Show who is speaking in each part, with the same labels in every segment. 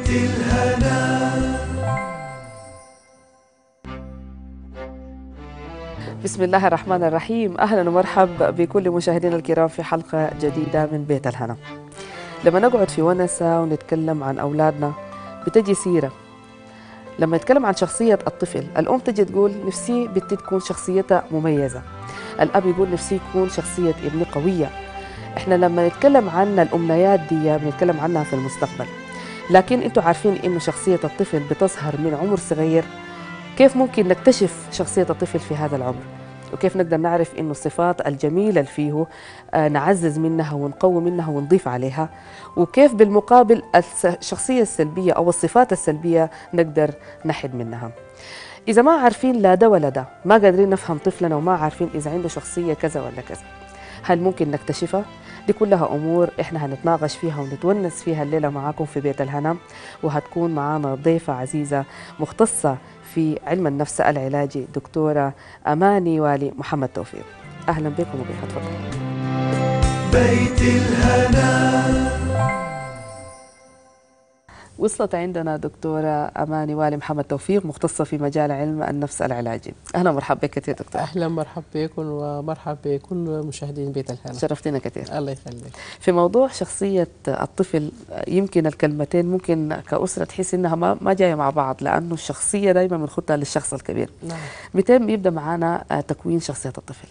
Speaker 1: بيت الهنا
Speaker 2: بسم الله الرحمن الرحيم اهلا ومرحبا بكل مشاهدينا الكرام في حلقه جديده من بيت الهنا لما نقعد في ونسه ونتكلم عن اولادنا بتجي سيره لما نتكلم عن شخصيه الطفل الام تجي تقول نفسي بنتي تكون شخصيتها مميزه الاب يقول نفسي يكون شخصيه ابني قويه احنا لما نتكلم عن الامنيات دي بنتكلم عنها في المستقبل لكن انتم عارفين انه شخصيه الطفل بتظهر من عمر صغير كيف ممكن نكتشف شخصية الطفل في هذا العمر وكيف نقدر نعرف انه الصفات الجميله اللي فيه آه، نعزز منها ونقوي منها ونضيف عليها وكيف بالمقابل الس- الشخصيه السلبيه او الصفات السلبيه نقدر نحد منها اذا ما عارفين لا ده ولا ده ما قادرين نفهم طفلنا وما عارفين اذا عنده شخصيه كذا ولا كذا هل ممكن نكتشفها دي كلها امور احنا هنتناقش فيها ونتونس فيها الليله معاكم في بيت الهنا وهتكون معانا ضيفه عزيزه مختصه في علم النفس العلاجي دكتورة أماني والي محمد توفيق أهلا بكم وبها تفضل
Speaker 1: بيت الهنا
Speaker 2: وصلت عندنا دكتورة أماني والي محمد توفيق مختصة في مجال علم النفس العلاجي أهلا ومرحبا بك كثير دكتور
Speaker 3: اهلا مرحب بكم ومرحب بكل مشاهدين بيت الهنا
Speaker 2: شرفتنا كثير
Speaker 3: الله يخليك
Speaker 2: في موضوع شخصية الطفل يمكن الكلمتين ممكن كأسرة تحس إنها ما ما جاية مع بعض لأنه الشخصية دائما بنخدها للشخص الكبير
Speaker 3: نعم
Speaker 2: متى بيبدأ معنا آه، تكوين شخصية الطفل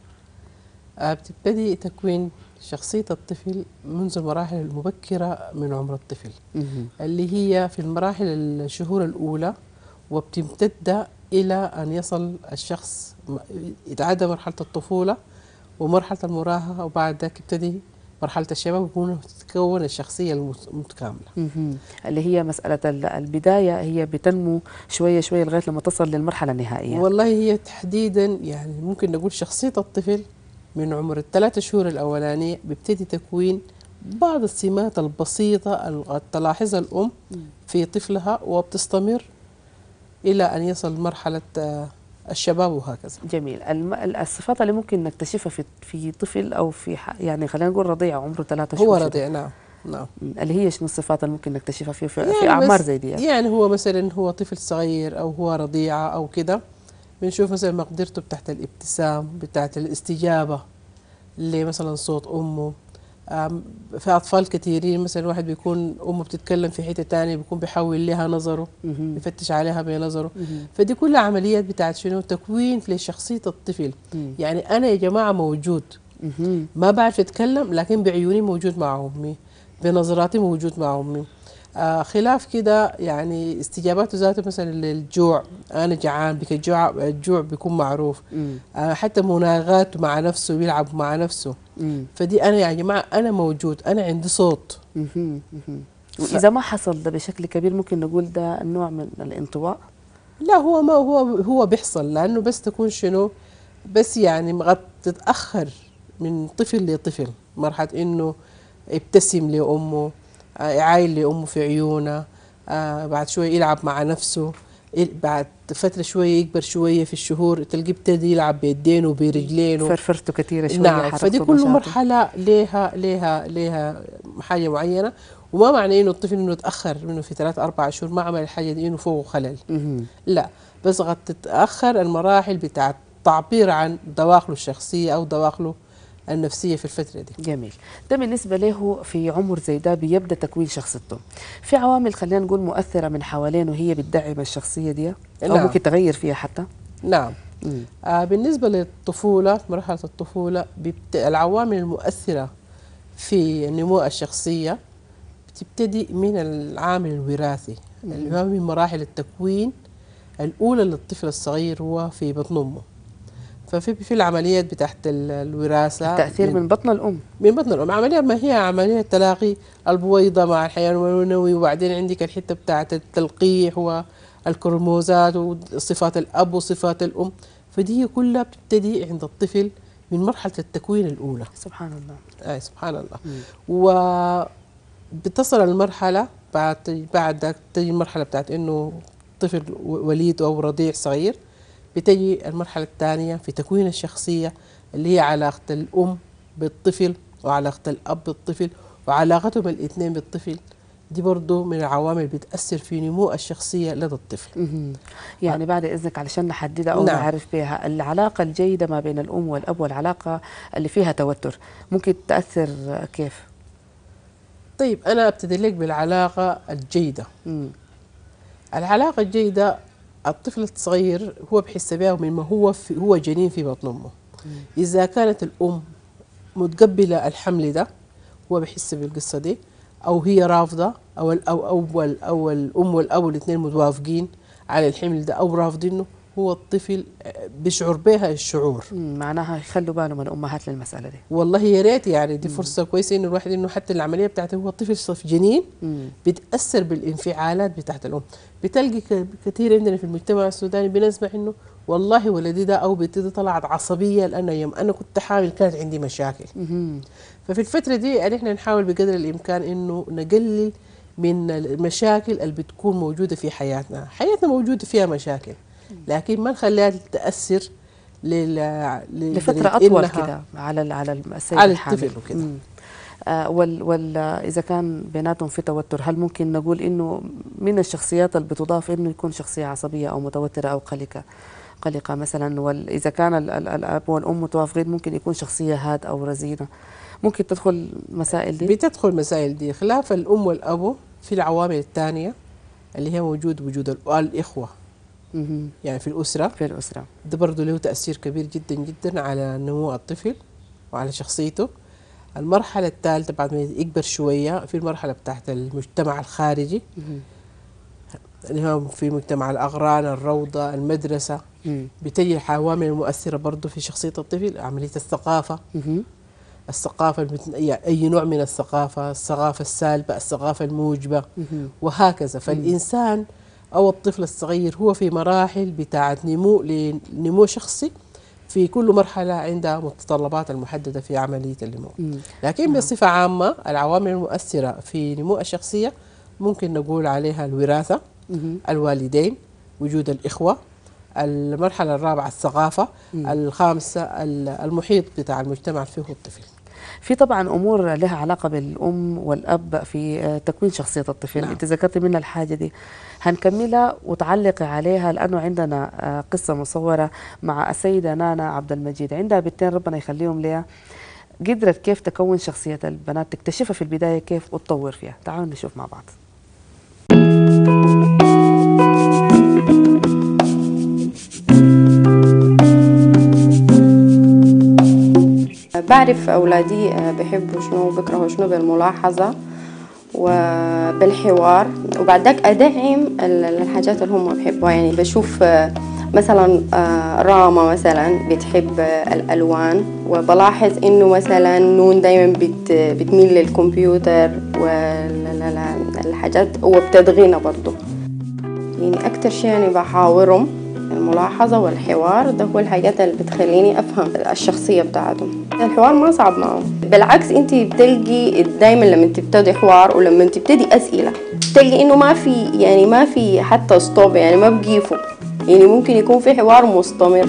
Speaker 3: آه، بتبتدي تكوين شخصية الطفل منذ المراحل المبكرة من عمر الطفل اللي هي في المراحل الشهور الأولى وبتمتد إلى أن يصل الشخص م- يتعدى مرحلة الطفولة ومرحلة المراهقة وبعد ذلك يبتدي مرحلة الشباب ويكون تتكون الشخصية المت- المتكاملة
Speaker 2: مهم. اللي هي مسألة ال- البداية هي بتنمو شوية شوية لغاية لما تصل للمرحلة النهائية
Speaker 3: والله هي تحديدا يعني ممكن نقول شخصية الطفل من عمر الثلاثة شهور الأولانية بيبتدي تكوين بعض السمات البسيطة ال- تلاحظها الأم في طفلها وبتستمر إلى أن يصل مرحلة آه، الشباب وهكذا
Speaker 2: جميل الم... ال- الصفات اللي ممكن نكتشفها في في طفل أو في ح... يعني خلينا نقول رضيع عمره ثلاثة شهور
Speaker 3: هو
Speaker 2: كده.
Speaker 3: رضيع نعم نعم
Speaker 2: مم. اللي هي شنو الصفات اللي ممكن نكتشفها فيه في, في
Speaker 3: يعني
Speaker 2: أعمار
Speaker 3: بس-
Speaker 2: زي دي
Speaker 3: يعني هو مثلا هو طفل صغير أو هو رضيعة أو كده بنشوف مثلا مقدرته بتاعت الابتسام بتاعت الاستجابة لمثلا صوت أمه آم، في أطفال كثيرين مثلا واحد بيكون أمه بتتكلم في حتة تانية بيكون بيحول لها نظره
Speaker 2: مهم.
Speaker 3: بيفتش عليها بنظره
Speaker 2: مهم.
Speaker 3: فدي كلها عمليات بتاعت شنو تكوين لشخصية الطفل
Speaker 2: مم.
Speaker 3: يعني أنا يا جماعة موجود
Speaker 2: مهم.
Speaker 3: ما بعرف اتكلم لكن بعيوني موجود مع امي بنظراتي موجود مع امي آه خلاف كده يعني استجاباته ذاته مثلا للجوع انا جعان بك الجوع الجوع بيكون معروف
Speaker 2: مم.
Speaker 3: آه حتى مناغاته مع نفسه بيلعب مع نفسه
Speaker 2: مم.
Speaker 3: فدي انا يا جماعه انا موجود انا عندي صوت
Speaker 2: مهم. مهم. وإذا ما حصل ده بشكل كبير ممكن نقول ده نوع من الانطواء
Speaker 3: لا هو ما هو هو بيحصل لانه بس تكون شنو بس يعني قد تتاخر من طفل لطفل مرحله انه يبتسم لامه آه، يعاين لامه في عيونها آه، بعد شويه يلعب مع نفسه ي- بعد فتره شويه يكبر شويه في الشهور تلقيه ابتدي يلعب بيدينه وبرجلينه
Speaker 2: فرفرته كثيرة شوية
Speaker 3: نعم
Speaker 2: حركته
Speaker 3: فدي كل
Speaker 2: نشاطه.
Speaker 3: مرحله لها لها لها حاجه معينه وما معنى انه الطفل انه تاخر منه في ثلاث اربع شهور ما عمل الحاجه دي انه فوقه خلل
Speaker 2: مهم.
Speaker 3: لا بس قد تتأخر المراحل بتاعت تعبير عن دواخله الشخصية أو دواخله النفسية في الفترة دي
Speaker 2: جميل ده بالنسبة له في عمر زي ده بيبدأ تكوين شخصيته في عوامل خلينا نقول مؤثرة من حوالينه هي بتدعم الشخصية دي أو
Speaker 3: نعم.
Speaker 2: ممكن تغير فيها حتى
Speaker 3: نعم
Speaker 2: مم.
Speaker 3: آه بالنسبة للطفولة مرحلة الطفولة بيبت... العوامل المؤثرة في نمو الشخصية بتبتدي من العامل الوراثي اللي هو من مراحل التكوين الأولى للطفل الصغير هو في بطن أمه ففي في العمليات بتاعت ال- الوراثة
Speaker 2: التأثير من بطن الأم
Speaker 3: من بطن الأم عملية ما هي عملية تلاقي البويضة مع الحيوان المنوي وبعدين عندك الحتة بتاعة التلقيح والكروموزات وصفات الأب وصفات الأم فدي كلها بتبتدي عند الطفل من مرحلة التكوين الأولى
Speaker 2: سبحان الله
Speaker 3: آه سبحان الله
Speaker 2: مم.
Speaker 3: وبتصل المرحلة بعد بعد ذاك تجي المرحلة بتاعت إنه طفل وليد أو رضيع صغير بتجي المرحلة الثانية في تكوين الشخصية اللي هي علاقة الأم بالطفل وعلاقة الأب بالطفل وعلاقتهم الاثنين بالطفل دي برضو من العوامل اللي بتأثر في نمو الشخصية لدى الطفل
Speaker 2: مهم. يعني بعد اذنك علشان نحددها او
Speaker 3: نعم.
Speaker 2: نعرف بها العلاقه الجيده ما بين الام والاب والعلاقه اللي فيها توتر ممكن تاثر كيف؟
Speaker 3: طيب أنا أبتدي لك بالعلاقة الجيدة
Speaker 2: مم.
Speaker 3: العلاقة الجيدة الطفل الصغير هو بحس بها من ما هو في هو جنين في بطن أمه إذا كانت الأم متقبلة الحمل ده هو بحس بالقصة دي أو هي رافضة أو ال- أو أول أو الأم والأب الاثنين متوافقين على الحمل ده أو رافضينه هو الطفل آه، بيشعر بها الشعور
Speaker 2: مم. معناها يخلوا بالهم الامهات للمساله دي
Speaker 3: والله يا ريت يعني دي فرصة كويسة إنه الواحد إنه حتى العملية بتاعته هو الطفل صف جنين
Speaker 2: مم.
Speaker 3: بتأثر بالانفعالات بتاعت الأم بتلقي ك- كثير عندنا في المجتمع السوداني بنسمع إنه والله ولدي ده أو بنتي دي طلعت عصبية لأن يوم أنا كنت حامل كانت عندي مشاكل
Speaker 2: مهم.
Speaker 3: ففي الفترة دي يعني إحنا نحاول بقدر الإمكان إنه نقلل من المشاكل اللي بتكون موجودة في حياتنا حياتنا موجودة فيها مشاكل لكن ما نخليها تأثر لل... لل...
Speaker 2: لفتره اطول
Speaker 3: إنها-
Speaker 2: كده على ال- على السيد
Speaker 3: على
Speaker 2: الحامل.
Speaker 3: الطفل وكده.
Speaker 2: مم. آه وال وال اذا كان بيناتهم في توتر هل ممكن نقول انه من الشخصيات اللي بتضاف انه يكون شخصيه عصبيه او متوتره او قلقه قلقه مثلا واذا كان ال ال الاب والام متوافقين ممكن يكون شخصيه هاد او رزينه ممكن تدخل مسائل دي
Speaker 3: بتدخل مسائل دي خلاف الأم والأبو في العوامل الثانية اللي هي موجود وجود ال- الإخوة
Speaker 2: مهم.
Speaker 3: يعني في الأسرة
Speaker 2: في الاسره
Speaker 3: ده برضه له تأثير كبير جدا جدا على نمو الطفل وعلى شخصيته المرحلة الثالثة بعد ما يكبر شوية في المرحلة بتاعت المجتمع الخارجي
Speaker 2: مهم.
Speaker 3: اللي هو في مجتمع الأغران الروضة المدرسة
Speaker 2: مم.
Speaker 3: بتجي العوامل المؤثرة برضه في شخصية الطفل عملية الثقافة
Speaker 2: مهم.
Speaker 3: الثقافة المت- يعني أي نوع من الثقافة الثقافة السالبة الثقافة الموجبة
Speaker 2: مهم.
Speaker 3: وهكذا فالإنسان أو الطفل الصغير هو في مراحل بتاعة نمو لنمو شخصي في كل مرحلة عندها متطلبات المحددة في عملية النمو
Speaker 2: مم.
Speaker 3: لكن بصفة عامة العوامل المؤثرة في نمو الشخصية ممكن نقول عليها الوراثة
Speaker 2: مهم.
Speaker 3: الوالدين وجود الإخوة المرحلة الرابعة الثقافة الخامسة ال- المحيط بتاع المجتمع فيه الطفل
Speaker 2: في طبعا امور لها علاقه بالام والاب في آه، تكوين شخصيه الطفل
Speaker 3: نعم.
Speaker 2: انت ذكرت منها الحاجه دي هنكملها وتعلقي عليها لانه عندنا آه، قصه مصوره مع السيده نانا عبد المجيد عندها بنتين ربنا يخليهم لها قدرت كيف تكون شخصيه البنات تكتشفها في البدايه كيف وتطور فيها تعالوا نشوف مع بعض
Speaker 4: بعرف أولادي آه، بحبوا شنو وبكرهوا شنو بالملاحظة وبالحوار وبعد ذاك أدعم ال- الحاجات اللي هم بحبوها يعني بشوف آه، مثلا آه، راما مثلا بتحب آه، الألوان وبلاحظ إنه مثلا نون دايما بت بتميل للكمبيوتر والحاجات وبتدغينا برضو يعني أكتر شيء يعني بحاورهم الملاحظة والحوار ده هو الحاجات اللي بتخليني أفهم الشخصية بتاعتهم الحوار ما صعب معهم بالعكس انت بتلقي دايما لما تبتدي حوار ولما تبتدي أسئلة تلقي انه ما في يعني ما في حتى ستوب يعني ما بقيفوا يعني ممكن يكون في حوار مستمر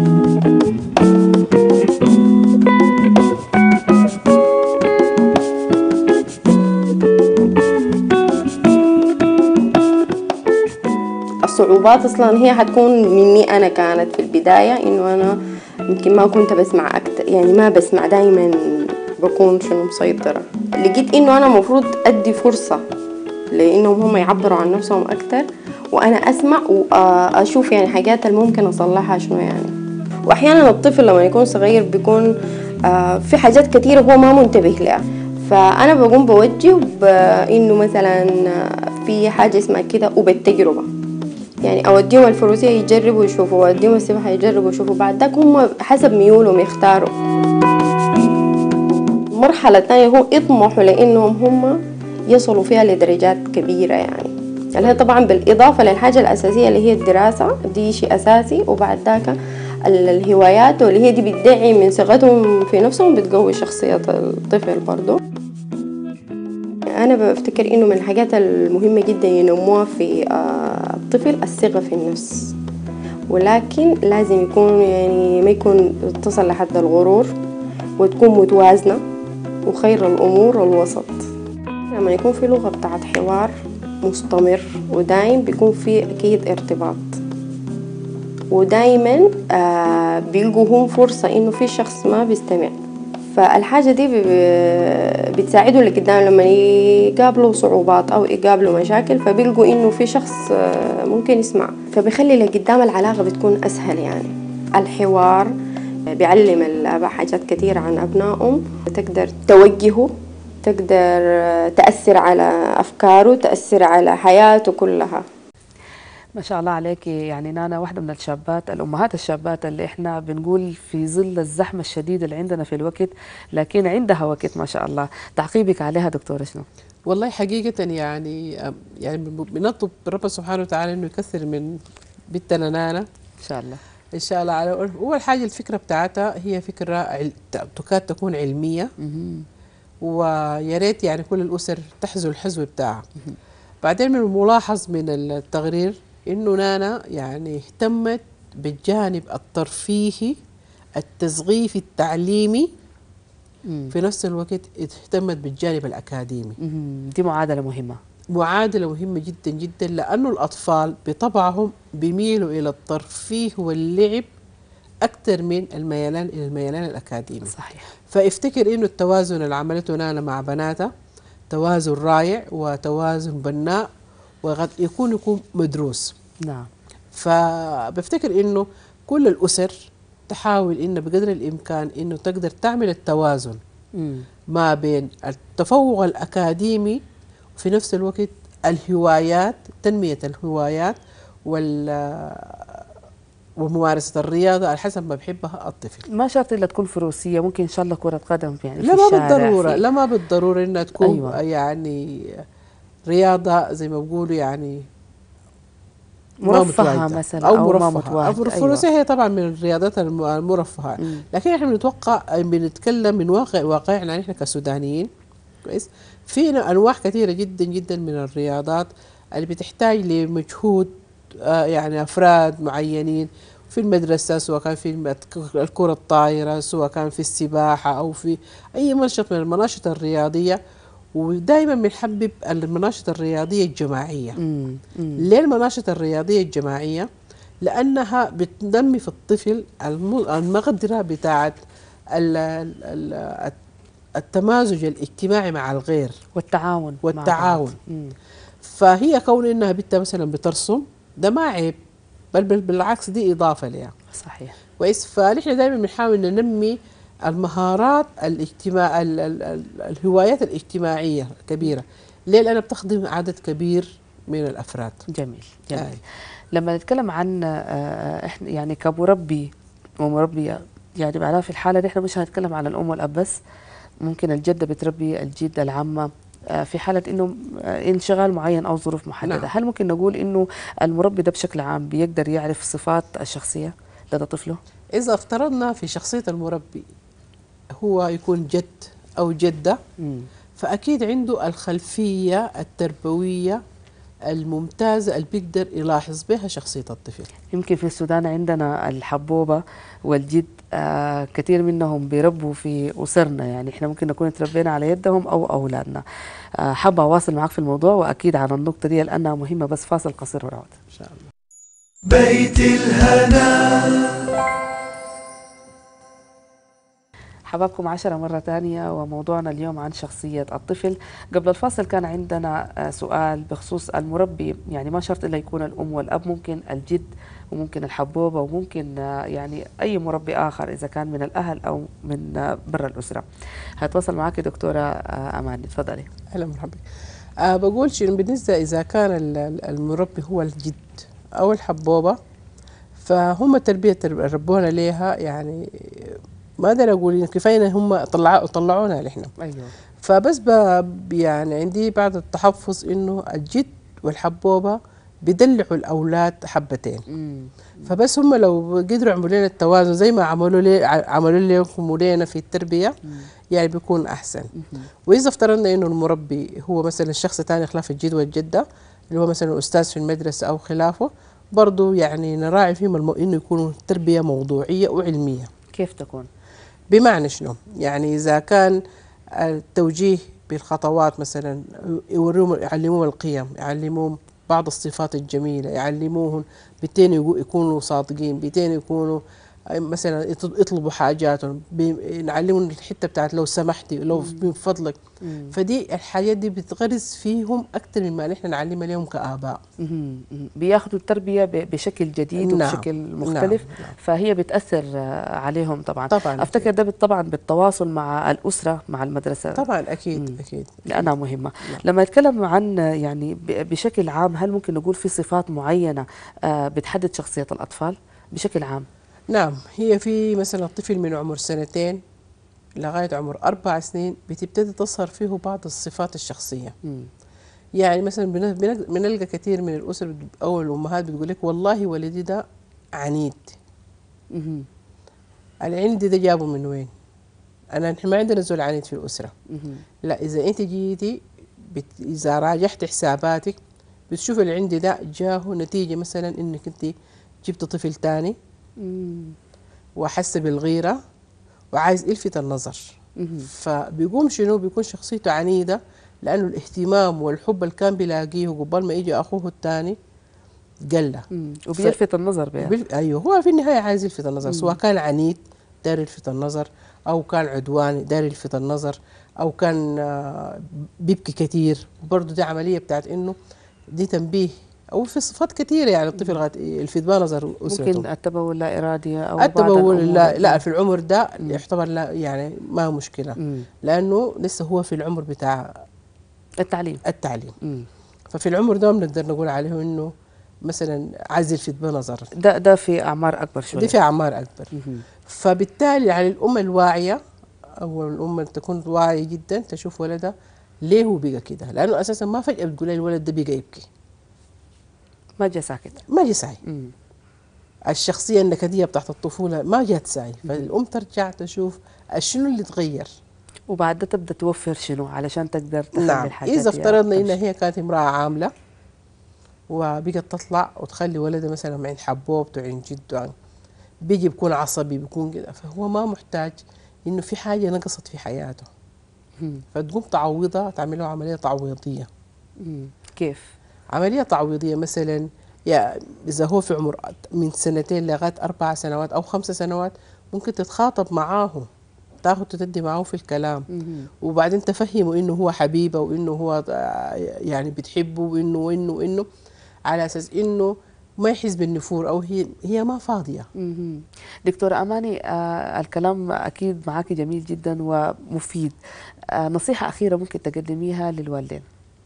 Speaker 4: الصعوبات اصلا هي حتكون مني انا كانت في البدايه انه انا يمكن ما كنت بسمع اكتر يعني ما بسمع دايما بكون شنو مسيطره لقيت انه انا مفروض ادي فرصه لانهم هم يعبروا عن نفسهم اكتر وانا اسمع واشوف يعني حاجات اللي ممكن اصلحها شنو يعني واحيانا الطفل لما يكون صغير بيكون آه، في حاجات كثيره هو ما منتبه لها فانا بقوم بوجه بانه مثلا في حاجه اسمها كده وبالتجربه يعني اوديهم الفروسيه يجربوا يشوفوا اوديهم السباحه يجربوا يشوفوا بعد ذاك هم حسب ميولهم يختاروا المرحلة الثانية هو يطمحوا لأنهم هم يصلوا فيها لدرجات كبيرة يعني اللي هي طبعا بالإضافة للحاجة الأساسية اللي هي الدراسة دي شيء أساسي وبعد ذاك ال- الهوايات واللي هي دي بتدعم من ثقتهم في نفسهم بتقوي شخصية الطفل برضو أنا بفتكر إنه من الحاجات المهمة جدا ينموها في آه، الطفل الثقة في النفس ولكن لازم يكون يعني ما يكون تصل لحد الغرور وتكون متوازنة وخير الأمور الوسط لما يكون في لغة بتاعت حوار مستمر ودايم بيكون في أكيد ارتباط ودايما آه بيلقوا هم فرصة إنه في شخص ما بيستمع فالحاجة دي ب- بتساعدهم لقدام لما يقابلوا صعوبات أو يقابلوا مشاكل فبيلقوا إنه في شخص آه، ممكن يسمع فبيخلي لقدام العلاقة بتكون أسهل يعني الحوار بيعلم الآباء حاجات كتير عن أبنائهم تقدر توجهه تقدر آه، تأثر على أفكاره تأثر على حياته كلها
Speaker 2: ما شاء الله عليك يعني نانا واحدة من الشابات الأمهات الشابات اللي إحنا بنقول في ظل الزحمة الشديدة اللي عندنا في الوقت لكن عندها وقت ما شاء الله تعقيبك عليها دكتورة شنو؟
Speaker 3: والله حقيقة يعني يعني بنطلب رب سبحانه وتعالى انه يكثر من بنتنا نانا
Speaker 2: إن شاء الله
Speaker 3: ان شاء الله على اول حاجة الفكرة بتاعتها هي فكرة عل- تكاد تكون علمية
Speaker 2: مهم.
Speaker 3: ويا ريت يعني كل الاسر تحذو الحذو بتاعها بعدين من الملاحظ من التقرير انه نانا يعني اهتمت بالجانب الترفيهي التثقيفي التعليمي
Speaker 2: مم.
Speaker 3: في نفس الوقت اهتمت بالجانب الاكاديمي
Speaker 2: مهم. دي معادلة مهمة
Speaker 3: معادلة مهمة جدا جدا لأنه الأطفال بطبعهم بيميلوا إلى الترفيه واللعب أكثر من الميلان إلى الميلان الأكاديمي
Speaker 2: صحيح
Speaker 3: فافتكر إنه التوازن اللي عملته نانا مع بناتها توازن رائع وتوازن بناء وقد يكون يكون مدروس
Speaker 2: نعم
Speaker 3: فبفتكر إنه كل الأسر تحاول إنه بقدر الإمكان إنه تقدر تعمل التوازن
Speaker 2: مم.
Speaker 3: ما بين التفوق الأكاديمي وفي نفس الوقت الهوايات تنمية الهوايات وال وممارسة الرياضة على حسب ما بيحبها الطفل
Speaker 2: ما شرط إلا تكون فروسية ممكن إن شاء الله كرة قدم يعني في
Speaker 3: لا ما
Speaker 2: الشارع
Speaker 3: بالضرورة
Speaker 2: في-
Speaker 3: لا ما بالضرورة إنها تكون
Speaker 2: أيوة.
Speaker 3: أيوة. يعني رياضة زي ما بيقولوا يعني ما
Speaker 2: مرفهة
Speaker 3: متواجدة
Speaker 2: مثلا
Speaker 3: أو,
Speaker 2: أو ما
Speaker 3: مرفهة
Speaker 2: متواجدة،
Speaker 3: الفروسية هي طبعا من الرياضات الم- المرفهة
Speaker 2: مم.
Speaker 3: لكن احنا بنتوقع بنتكلم من واقع واقعنا نحن كسودانيين كويس في انواع كثيره جدا جدا من الرياضات اللي بتحتاج لمجهود آه، يعني افراد معينين في المدرسه سواء كان في الم- الكره الطايره سواء كان في السباحه او في اي منشط من المناشط الرياضيه ودائما بنحبب المناشط الرياضيه الجماعيه
Speaker 2: مم. مم.
Speaker 3: ليه المناشط الرياضية الجماعية؟ لأنها بتنمي في الطفل الم- المقدرة بتاعت ال- ال- ال- التمازج الاجتماعي مع الغير
Speaker 2: والتعاون مع
Speaker 3: والتعاون.
Speaker 2: بعض. مم.
Speaker 3: فهي كون إنها بنت مثلا بترسم ده ما عيب بل بل بالعكس دي إضافة لها
Speaker 2: صحيح
Speaker 3: كويس فنحن دائما بنحاول ننمي المهارات الاجتماع ال ال ال الهوايات الاجتماعية الكبيرة ليه؟ لأنها بتخدم عدد كبير من الأفراد
Speaker 2: جميل جميل
Speaker 3: آه.
Speaker 2: لما نتكلم عن آه، احنا يعني كمربي ومربية يعني معناها في الحالة دي احنا مش هنتكلم عن الأم والأب بس ممكن الجدة بتربي الجد العمة آه، في حالة انه آه، انشغال معين او ظروف محددة
Speaker 3: نعم.
Speaker 2: هل ممكن نقول انه المربي ده بشكل عام بيقدر يعرف صفات الشخصية لدى طفله؟
Speaker 3: إذا افترضنا في شخصية المربي هو يكون جد أو جدة
Speaker 2: مم.
Speaker 3: فأكيد عنده الخلفية التربوية الممتازة اللي بيقدر يلاحظ بها شخصية الطفل
Speaker 2: يمكن في السودان عندنا الحبوبة والجد آه كثير منهم بيربوا في أسرنا يعني احنا ممكن نكون تربينا على يدهم أو أولادنا آه حابة أواصل معك في الموضوع وأكيد عن النقطة دي لأنها مهمة بس فاصل قصير ونعود
Speaker 3: إن شاء الله
Speaker 1: بيت الهنا
Speaker 2: حبابكم عشرة مرة تانية وموضوعنا اليوم عن شخصية الطفل قبل الفاصل كان عندنا آه، سؤال بخصوص المربي يعني ما شرط إلا يكون الأم والأب ممكن الجد وممكن الحبوبة وممكن آه، يعني أي مربي آخر إذا كان من الأهل أو من آه، برا الأسرة هتواصل معك دكتورة آه، أمان تفضلي
Speaker 3: أهلا مرحبا أه بقول شيء بالنسبة إذا كان ال- ال- المربي هو الجد أو الحبوبة فهم التربية ترب- ربونا ليها يعني ما أقدر أقول إن كفاية إن هم طلعوا طلعونا نحن
Speaker 2: أيوه
Speaker 3: فبس ب- يعني عندي بعض التحفظ إنه الجد والحبوبة بيدلعوا الأولاد حبتين
Speaker 2: مم.
Speaker 3: فبس هم لو قدروا يعملوا لنا التوازن زي ما عملوا لي عملوا لكم ولينا في التربية يعني بيكون أحسن وإذا افترضنا إنه المربي هو مثلا شخص تاني خلاف الجد والجدة اللي هو مثلا أستاذ في المدرسة أو خلافه برضو يعني نراعي فيهم الم... إنه يكونوا تربية موضوعية وعلمية
Speaker 2: كيف تكون؟
Speaker 3: بمعنى شنو؟ يعني إذا كان التوجيه بالخطوات مثلا يوريهم يعلموهم القيم يعلموهم بعض الصفات الجميلة يعلموهم بتين يقو- يكونوا صادقين بتين يكونوا مثلا يطل- يطلبوا حاجاتهم بي- نعلمهم الحتة بتاعت لو سمحتي لو من فضلك فدي الحاجات دي بتغرس فيهم أكثر مما نحن نعلمها لهم كآباء
Speaker 2: مهم. مهم. بياخذوا التربيه ب- بشكل جديد
Speaker 3: نعم.
Speaker 2: وبشكل
Speaker 3: نعم.
Speaker 2: مختلف
Speaker 3: نعم.
Speaker 2: فهي بتاثر آه، عليهم طبعا
Speaker 3: طبعاً.
Speaker 2: افتكر ده بت- طبعا بالتواصل مع الاسره مع المدرسه
Speaker 3: طبعا أكيد أكيد
Speaker 2: لأنها مهمة لما نتكلم عن يعني ب- بشكل عام هل ممكن نقول في صفات معينة آه، بتحدد شخصية الأطفال بشكل عام
Speaker 3: نعم هي في مثلا الطفل من عمر سنتين لغاية عمر أربع سنين بتبتدي تظهر فيه بعض الصفات الشخصية
Speaker 2: مم.
Speaker 3: يعني مثلا بن- بن- بنلقى كثير من الأسر بت- أو الأمهات بتقول لك والله ولدي ده عنيد
Speaker 2: مهم.
Speaker 3: العند ده جابه من وين أنا نحن ما عندنا زول عنيد في الأسرة
Speaker 2: مهم.
Speaker 3: لا إذا أنت جيتي بت... إذا راجعت حساباتك بتشوف العند ده جاه نتيجة مثلا إنك أنت جبت طفل تاني
Speaker 2: مم.
Speaker 3: وحس بالغيرة وعايز يلفت النظر
Speaker 2: مهم.
Speaker 3: فبيقوم شنو بيكون شخصيته عنيدة لأنه الاهتمام والحب اللي كان بيلاقيه قبل ما يجي أخوه الثاني قل
Speaker 2: مم. وبيلفت النظر بها
Speaker 3: بال- أيوه هو في النهاية عايز يلفت النظر سواء كان عنيد دار يلفت النظر أو كان عدواني دار يلفت النظر أو كان آه، بيبكي كثير برضه دي عملية بتاعت إنه دي تنبيه أو في صفات كثيرة يعني الطفل غات يلفت بها نظر أسرته
Speaker 2: ممكن التبول لا إرادي أو بعض
Speaker 3: التبول
Speaker 2: الأمور.
Speaker 3: لا, لا في العمر ده يعتبر لا يعني ما مشكلة
Speaker 2: مم.
Speaker 3: لأنه لسه هو في العمر بتاع
Speaker 2: التعليم
Speaker 3: التعليم
Speaker 2: مم.
Speaker 3: ففي العمر ده بنقدر نقول عليه انه مثلا عايز يلفت بنظر
Speaker 2: ده ده في أعمار أكبر شوية
Speaker 3: دي في اعمار اكبر
Speaker 2: مهم.
Speaker 3: فبالتالي على الام الواعيه او الام اللي تكون واعيه جدا تشوف ولدها ليه هو بقى كده لانه اساسا ما فجاه بتقول لي الولد ده بقى يبكي
Speaker 2: ما جاء ساكت
Speaker 3: ما جي سعي
Speaker 2: مم.
Speaker 3: الشخصيه النكديه بتاعت الطفوله ما جات سعي فالام ترجع تشوف شنو اللي تغير
Speaker 2: وبعد ده تبدأ توفر شنو علشان تقدر تخلي
Speaker 3: نعم
Speaker 2: الحاجات
Speaker 3: اذا
Speaker 2: دي
Speaker 3: افترضنا
Speaker 2: تمشي.
Speaker 3: انها هي كانت امراه عامله وبقت تطلع وتخلي ولدها مثلا عند حبوبته عند جده بيجي بيكون عصبي بيكون كده فهو ما محتاج انه في حاجه نقصت في حياته
Speaker 2: مم.
Speaker 3: فتقوم تعوضها تعمل له عمليه تعويضيه
Speaker 2: مم. كيف؟
Speaker 3: عمليه تعويضيه مثلا يا اذا هو في عمر من سنتين لغايه اربع سنوات او خمس سنوات ممكن تتخاطب معاه تاخذ تدي معاه في الكلام
Speaker 2: مهم.
Speaker 3: وبعدين تفهمه انه هو حبيبه وانه هو آه، يعني بتحبه وانه وانه وانه على اساس انه ما يحس بالنفور او هي هي ما فاضيه
Speaker 2: مهم. دكتورة أماني آه الكلام أكيد معك جميل جدا ومفيد آه نصيحة أخيرة ممكن تقدميها للوالدين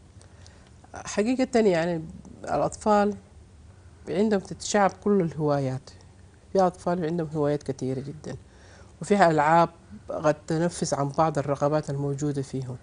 Speaker 3: حقيقه يعني الاطفال عندهم تتشعب كل الهوايات في اطفال عندهم هوايات كثيره جدا وفيها العاب قد تنفس عن بعض الرغبات الموجوده فيهم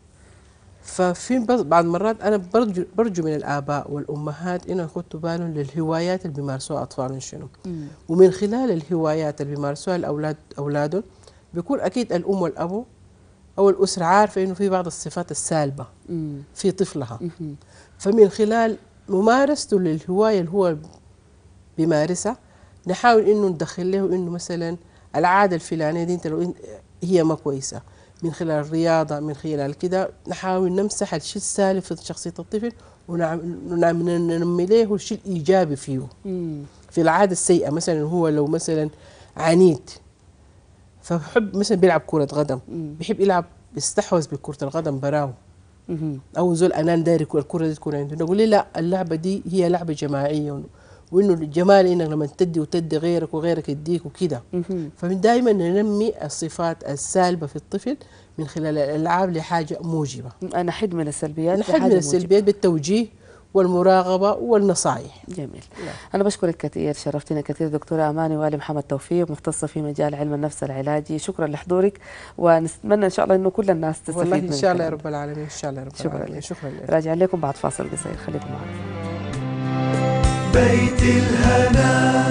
Speaker 3: ففي بز- بعض مرات انا برجو, برجو من الاباء والامهات انهم يخطوا بالهم للهوايات اللي بيمارسوها اطفالهم شنو ومن خلال الهوايات اللي بيمارسوها الاولاد اولادهم بيكون اكيد الام والابو او الاسره عارفه انه في بعض الصفات السالبه
Speaker 2: مم.
Speaker 3: في طفلها
Speaker 2: مهم.
Speaker 3: فمن خلال ممارسته للهوايه اللي هو بيمارسها نحاول انه ندخل له انه مثلا العاده الفلانيه دي انت لو إن- هي ما كويسه من خلال الرياضه من خلال كده نحاول نمسح الشيء السالب في شخصيه الطفل وننمي له الشيء الايجابي فيه
Speaker 2: مم.
Speaker 3: في العاده السيئه مثلا هو لو مثلا عنيد فبحب مثلا بيلعب كره قدم
Speaker 2: مم.
Speaker 3: بيحب يلعب بيستحوذ بكره القدم براو
Speaker 2: مهم.
Speaker 3: او زول انان داري كو- الكره دي تكون عنده نقول لي لا اللعبه دي هي لعبه جماعيه وإنه- وانه الجمال انك لما تدي وتدي غيرك وغيرك يديك وكده
Speaker 2: مهم.
Speaker 3: فمن دائما ننمي الصفات السالبه في الطفل من خلال الالعاب لحاجه موجبه
Speaker 2: نحد من السلبيات
Speaker 3: نحد
Speaker 2: لحاجة
Speaker 3: من
Speaker 2: موجبة.
Speaker 3: السلبيات بالتوجيه والمراقبه والنصائح
Speaker 2: جميل
Speaker 3: نعم.
Speaker 2: أنا بشكرك كثير شرفتنا كثير دكتورة أماني والي محمد توفيق مختصة في مجال علم النفس العلاجي شكرا لحضورك ونتمنى إن شاء الله إنه كل الناس تستفيد
Speaker 3: والله
Speaker 2: من
Speaker 3: ان شاء الله يا
Speaker 2: الكلام.
Speaker 3: رب العالمين ان شاء الله يا رب
Speaker 2: شكراً
Speaker 3: العالمين
Speaker 2: لك.
Speaker 3: شكرا لك
Speaker 2: راجع لكم بعد فاصل قصير خليكم معنا
Speaker 1: بيت الهنا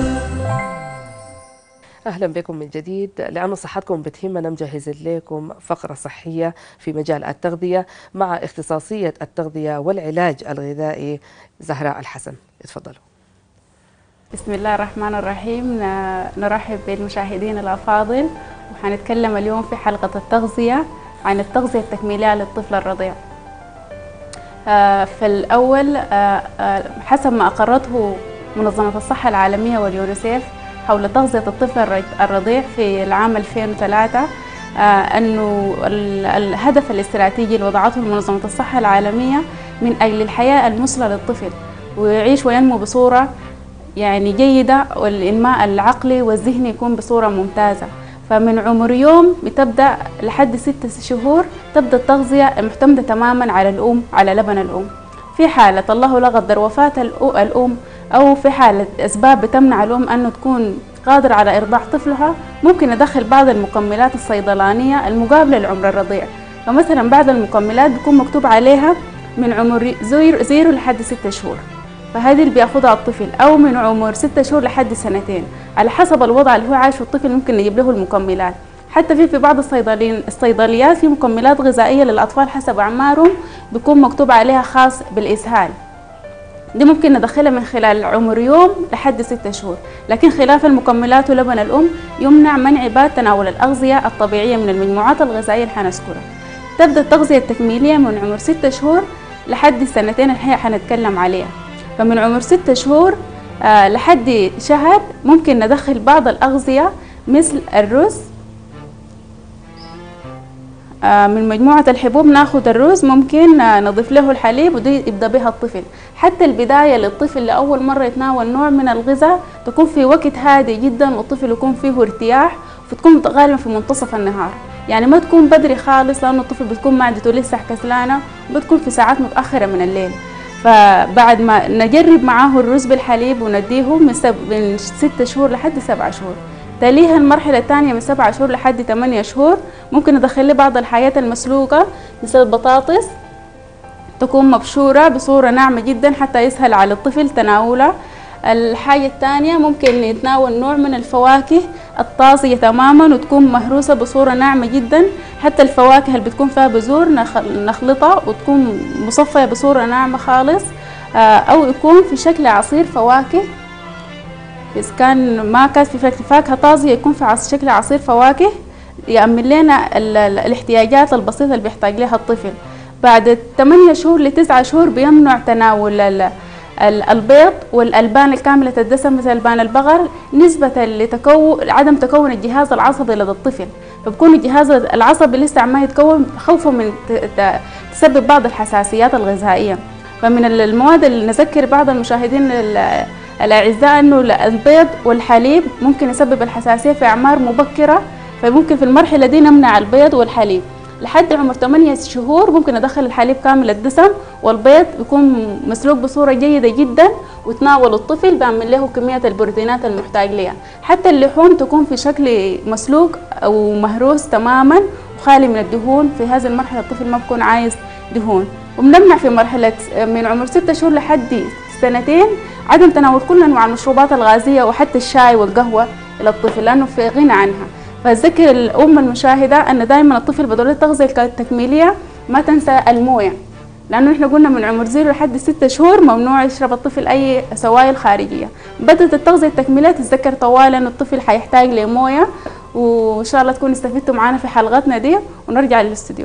Speaker 2: اهلا بكم من جديد لانه صحتكم بتهمنا مجهز لكم فقره صحيه في مجال التغذيه مع اختصاصيه التغذيه والعلاج الغذائي زهراء الحسن اتفضلوا
Speaker 5: بسم الله الرحمن الرحيم ن- نرحب بالمشاهدين الأفاضل وحنتكلم اليوم في حلقة التغذية عن التغذية التكميلية للطفل الرضيع آه، في الأول آه، آه، حسب ما أقرته منظمة الصحة العالمية واليونيسيف حول تغذية الطفل الرج- الرضيع في العام 2003 آه، أنه ال- الهدف الاستراتيجي اللي وضعته منظمة الصحة العالمية من أجل الحياة المثلى للطفل ويعيش وينمو بصورة يعني جيدة والإنماء العقلي والذهني يكون بصورة ممتازة فمن عمر يوم بتبدأ لحد ست شهور تبدأ التغذية المعتمدة تماما على الأم على لبن الأم في حالة الله لا قدر وفاة الأ- الأم أو في حالة أسباب بتمنع الأم أنه تكون قادرة على إرضاع طفلها ممكن ندخل بعض المكملات الصيدلانية المقابلة لعمر الرضيع فمثلا بعض المكملات بيكون مكتوب عليها من عمر زيرو, زيرو لحد ستة شهور فهذه اللي بياخدها الطفل أو من عمر ستة شهور لحد سنتين على حسب الوضع اللي هو عايشه الطفل ممكن نجيب له المكملات حتى في في بعض الصيدلين الصيدليات في مكملات غذائية للأطفال حسب أعمارهم بيكون مكتوب عليها خاص بالإسهال دي ممكن ندخلها من خلال عمر يوم لحد ستة شهور لكن خلاف المكملات ولبن الأم يمنع منع بات تناول الأغذية الطبيعية من المجموعات الغذائية اللي حنذكرها تبدأ التغذية التكميلية من عمر ستة شهور لحد السنتين اللي هي حنتكلم عليها فمن عمر ستة شهور آه لحد شهر ممكن ندخل بعض الأغذية مثل الرز آه، من مجموعة الحبوب ناخد الرز ممكن آه، نضيف له الحليب ودي يبدأ بها الطفل حتى البداية للطفل لأول مرة يتناول نوع من الغذاء تكون في وقت هادي جدا والطفل يكون فيه ارتياح فتكون غالبا في منتصف النهار يعني ما تكون بدري خالص لأنه الطفل بتكون معدته لسه كسلانة وبتكون في ساعات متأخرة من الليل فبعد ما نجرب معاه الرز بالحليب ونديه من, سب... من ستة شهور لحد سبعة شهور تليها المرحلة الثانية من سبعة شهور لحد ثمانية شهور ممكن ندخل له بعض الحاجات المسلوقة مثل البطاطس تكون مبشورة بصورة ناعمة جدا حتى يسهل على الطفل تناولها الحاجة الثانية ممكن يتناول نوع من الفواكه الطازجة تماما وتكون مهروسة بصورة ناعمة جدا حتى الفواكه اللي بتكون فيها بذور نخ- نخلطها وتكون مصفية بصورة ناعمة خالص آه، أو يكون في شكل عصير فواكه إذا كان ما كان في فاكهة فاكهة طازجة يكون في عص- شكل عصير فواكه يأمن لنا ال- ال- الاحتياجات البسيطة اللي بيحتاج لها الطفل بعد 8 شهور لتسعة شهور بيمنع تناول ال- ال- البيض والألبان الكاملة الدسم مثل ألبان البقر نسبة لتكون عدم تكون الجهاز العصبي لدى الطفل فبكون الجهاز العصبي لسه عمال يتكون خوفا من ت- ت- تسبب بعض الحساسيات الغذائية فمن ال- المواد اللي نذكر بعض المشاهدين ال- الأعزاء أنه البيض والحليب ممكن يسبب الحساسية في أعمار مبكرة فممكن في المرحلة دي نمنع البيض والحليب لحد عمر 8 شهور ممكن ندخل الحليب كامل الدسم والبيض يكون مسلوق بصورة جيدة جدا وتناول الطفل بيعمل له كمية البروتينات المحتاج لها حتى اللحوم تكون في شكل مسلوق أو مهروس تماما وخالي من الدهون في هذه المرحلة الطفل ما بيكون عايز دهون وبنمنع في مرحلة من عمر 6 شهور لحد سنتين عدم تناول كل انواع المشروبات الغازيه وحتى الشاي والقهوه الى الطفل لانه في غنى عنها فذكر الام المشاهده ان دائما الطفل بضروره التغذيه التكميليه ما تنسى المويه لانه احنا قلنا من عمر زيرو لحد ستة شهور ممنوع يشرب الطفل اي سوائل خارجيه بدات التغذيه التكميليه تتذكر طوال انه الطفل حيحتاج لمويه وان شاء الله تكونوا استفدتوا معنا في حلقتنا دي ونرجع للاستوديو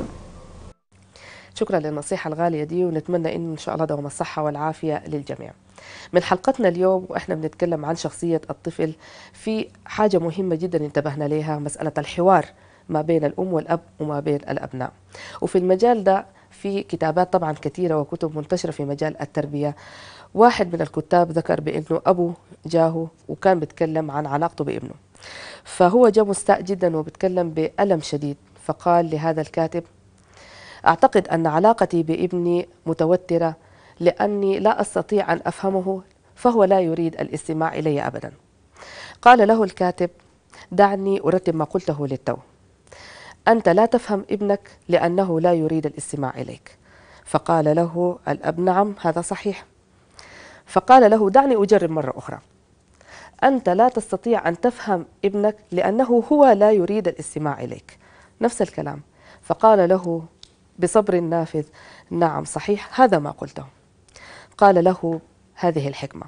Speaker 2: شكرا للنصيحة الغالية دي ونتمنى إن إن شاء الله دوام الصحة والعافية للجميع من حلقتنا اليوم وإحنا بنتكلم عن شخصية الطفل في حاجة مهمة جدا انتبهنا لها مسألة الحوار ما بين الأم والأب وما بين الأبناء وفي المجال ده في كتابات طبعا كثيرة وكتب منتشرة في مجال التربية واحد من الكتاب ذكر بأنه أبو جاهه وكان بيتكلم عن علاقته بابنه فهو جاء مستاء جدا وبيتكلم بألم شديد فقال لهذا الكاتب أعتقد أن علاقتي بابني متوترة لأني لا أستطيع أن أفهمه فهو لا يريد الاستماع إلي أبدا قال له الكاتب دعني أرتب ما قلته للتو أنت لا تفهم ابنك لأنه لا يريد الاستماع إليك فقال له الأب نعم هذا صحيح فقال له دعني أجرب مرة أخرى أنت لا تستطيع أن تفهم ابنك لأنه هو لا يريد الاستماع إليك نفس الكلام فقال له بصبر نافذ نعم صحيح هذا ما قلته قال له هذه الحكمة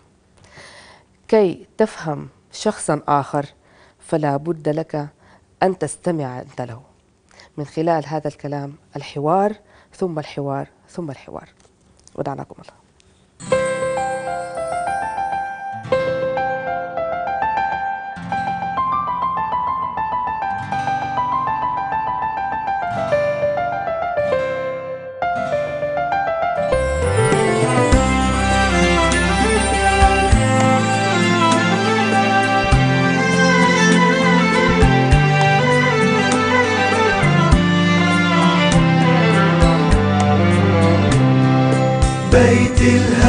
Speaker 2: كي تفهم شخصا آخر فلا بد لك أن تستمع أنت له من خلال هذا الكلام الحوار ثم الحوار ثم الحوار ودعناكم الله
Speaker 1: بيت الهنا